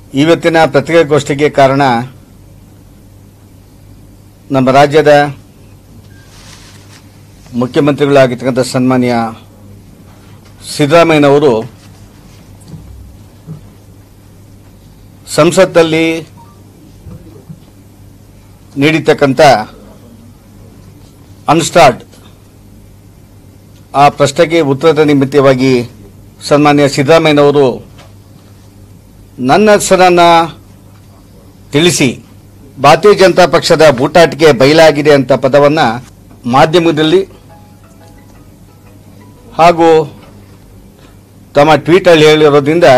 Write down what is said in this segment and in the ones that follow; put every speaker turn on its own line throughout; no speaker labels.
ಇವತ್ತಿನ ಪತ್ರಿಕಾಗೋಷ್ಠಿಗೆ ಕಾರಣ ನಮ್ಮ ರಾಜ್ಯದ ಮುಖ್ಯಮಂತ್ರಿಗಳಾಗಿರ್ತಕ್ಕಂಥ ಸನ್ಮಾನ್ಯ ಸಿದ್ದರಾಮಯ್ಯನವರು ಸಂಸತ್ತಲ್ಲಿ ನೀಡಿರ್ತಕ್ಕಂಥ ಅನ್ಸ್ಟಾರ್ಟ್ ಆ ಪ್ರಶ್ನೆಗೆ ಉತ್ತರದ ನಿಮಿತ್ತವಾಗಿ ಸನ್ಮಾನ್ಯ ಸಿದ್ದರಾಮಯ್ಯನವರು ನನ್ನ ಹೆಸರನ್ನ ತಿಳಿಸಿ ಭಾರತೀಯ ಜನತಾ ಪಕ್ಷದ ಬೂಟಾಟಿಕೆ ಬಯಲಾಗಿದೆ ಅಂತ ಪದವನ್ನು ಮಾಧ್ಯಮದಲ್ಲಿ ಹಾಗೂ ತಮ್ಮ ಟ್ವೀಟಲ್ಲಿ ಹೇಳಿರೋದ್ರಿಂದ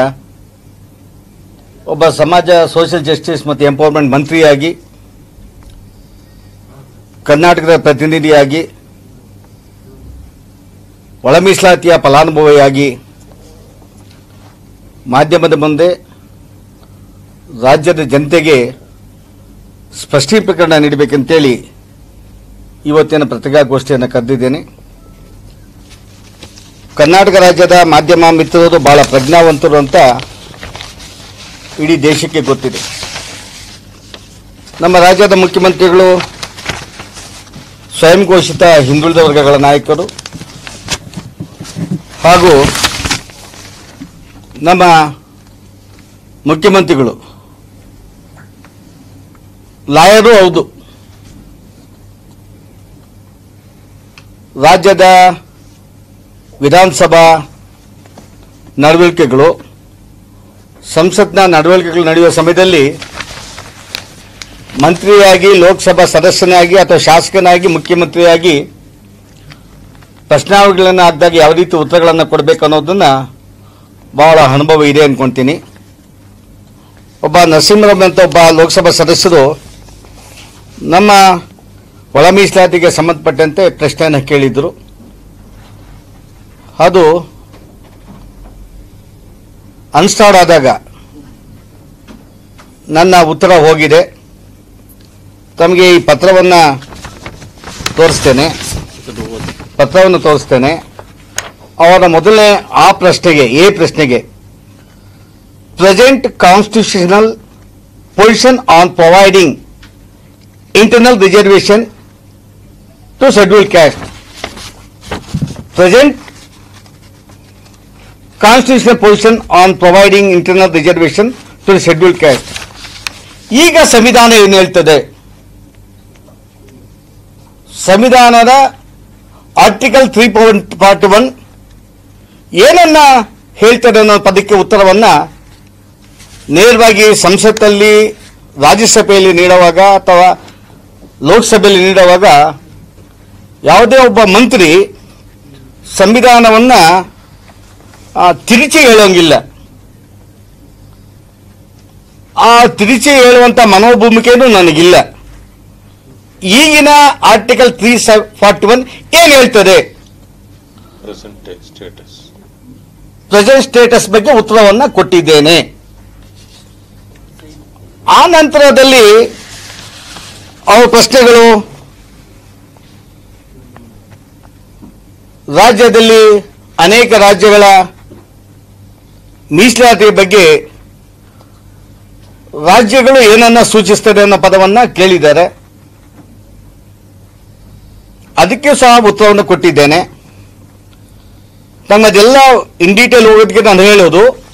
ಒಬ್ಬ ಸಮಾಜ ಸೋಷಿಯಲ್ ಜಸ್ಟಿಸ್ ಮತ್ತು ಎಂಪವರ್ಮೆಂಟ್ ಮಂತ್ರಿಯಾಗಿ ಕರ್ನಾಟಕದ ಪ್ರತಿನಿಧಿಯಾಗಿ ಒಳ ಮೀಸಲಾತಿಯ ಫಲಾನುಭವಿಯಾಗಿ ಮಾಧ್ಯಮದ ಮುಂದೆ ರಾಜ್ಯದ ಜನತೆಗೆ ಸ್ಪಷ್ಟೀಕರಣ ನೀಡಬೇಕಂತೇಳಿ ಇವತ್ತಿನ ಪತ್ರಿಕಾಗೋಷ್ಠಿಯನ್ನು ಕರೆದಿದ್ದೇನೆ ಕರ್ನಾಟಕ ರಾಜ್ಯದ ಮಾಧ್ಯಮ ಮಿತ್ರರು ಬಹಳ ಪ್ರಜ್ಞಾವಂತರು ಅಂತ ಇಡೀ ದೇಶಕ್ಕೆ ಗೊತ್ತಿದೆ ನಮ್ಮ ರಾಜ್ಯದ ಮುಖ್ಯಮಂತ್ರಿಗಳು ಸ್ವಯಂ ಘೋಷಿತ ಹಿಂದುಳಿದ ವರ್ಗಗಳ ನಾಯಕರು ಹಾಗೂ ನಮ್ಮ ಮುಖ್ಯಮಂತ್ರಿಗಳು ಲಾಯರು ಹೌದು ರಾಜ್ಯದ ವಿಧಾನಸಭಾ ನಡವಳಿಕೆಗಳು ಸಂಸತ್ನ ನಡವಳಿಕೆಗಳು ನಡೆಯುವ ಸಮಯದಲ್ಲಿ ಮಂತ್ರಿಯಾಗಿ ಲೋಕಸಭಾ ಸದಸ್ಯನಾಗಿ ಅಥವಾ ಶಾಸಕನಾಗಿ ಮುಖ್ಯಮಂತ್ರಿಯಾಗಿ ಪ್ರಶ್ನಾವಳಿಗಳನ್ನು ಹಾಕಿದಾಗ ಯಾವ ರೀತಿ ಉತ್ತರಗಳನ್ನು ಕೊಡಬೇಕು ಅನ್ನೋದನ್ನ ಬಹಳ ಅನುಭವ ಇದೆ ಅನ್ಕೊಂತೀನಿ ಒಬ್ಬ ನರಸಿಂಹರಾವ್ ಅಂತ ಒಬ್ಬ ಲೋಕಸಭಾ ಸದಸ್ಯರು ನಮ್ಮ ಒಳ ಮೀಸಲಾತಿಗೆ ಸಂಬಂಧಪಟ್ಟಂತೆ ಪ್ರಶ್ನೆಯನ್ನು ಕೇಳಿದ್ರು ಅದು ಅನ್ಸ್ಟಾರ್ಡ್ ಆದಾಗ ನನ್ನ ಉತ್ತರ ಹೋಗಿದೆ ತಮಗೆ ಈ ಪತ್ರವನ್ನು ತೋರಿಸ್ತೇನೆ ಪತ್ರವನ್ನು ತೋರಿಸ್ತೇನೆ ಅವರ ಮೊದಲನೇ ಆ ಪ್ರಶ್ನೆಗೆ ಎ ಪ್ರಶ್ನೆಗೆ present constitutional position on providing internal reservation to schedule caste present constitutional position on providing internal reservation to schedule caste ಈಗ ಸಂವಿಧಾನ ಏನು ಹೇಳ್ತದೆ ಸಂವಿಧಾನದ ಆರ್ಟಿಕಲ್ ತ್ರೀ ಫಾರ್ಟಿ ಒನ್ ಏನನ್ನ ಹೇಳ್ತದೆ ಅನ್ನೋ ಪದಕ್ಕೆ ಉತ್ತರವನ್ನ ನೇರವಾಗಿ ಸಂಸತ್ತಲ್ಲಿ ರಾಜ್ಯಸಭೆಯಲ್ಲಿ ನೀಡುವಾಗ ಅಥವಾ ಲೋಕಸಭೆಯಲ್ಲಿ ನೀಡುವಾಗ ಯಾವುದೇ ಒಬ್ಬ ಮಂತ್ರಿ ಸಂವಿಧಾನವನ್ನ ಆ, ತಿರುಚಿ ಹೇಳೋಂಗಿಲ್ಲ ಆ ತಿರುಚಿ ಹೇಳುವಂತ ಮನೋಭೂಮಿಕೆಯೂ ನನಗಿಲ್ಲ ಈಗಿನ ಆರ್ಟಿಕಲ್ ತ್ರೀ ಫಾರ್ಟಿ ಒನ್ ಏನ್ ಹೇಳ್ತದೆ
present status.
ಪ್ರೆಸೆಂಟ್ ಸ್ಟೇಟಸ್ ಬಗ್ಗೆ ಉತ್ತರವನ್ನ ಕೊಟ್ಟಿದ್ದೇನೆ ಆ ನಂತರದಲ್ಲಿ ಅವರ ಪ್ರಶ್ನೆಗಳು ರಾಜ್ಯದಲ್ಲಿ ಅನೇಕ ರಾಜ್ಯಗಳ ಮೀಸಲಾತಿ ಬಗ್ಗೆ ರಾಜ್ಯಗಳು ಏನನ್ನ ಸೂಚಿಸ್ತದೆ ಅನ್ನೋ ಪದವನ್ನ ಕೇಳಿದ್ದಾರೆ ಅದಕ್ಕೆ ಸಹ ಉತ್ತರವನ್ನು ಕೊಟ್ಟಿದ್ದೇನೆ ನಮ್ಮದೆಲ್ಲ ಇನ್ ಡೀಟೇಲ್ ಹೋಗೋದಕ್ಕೆ ನಾನು ಹೇಳೋದು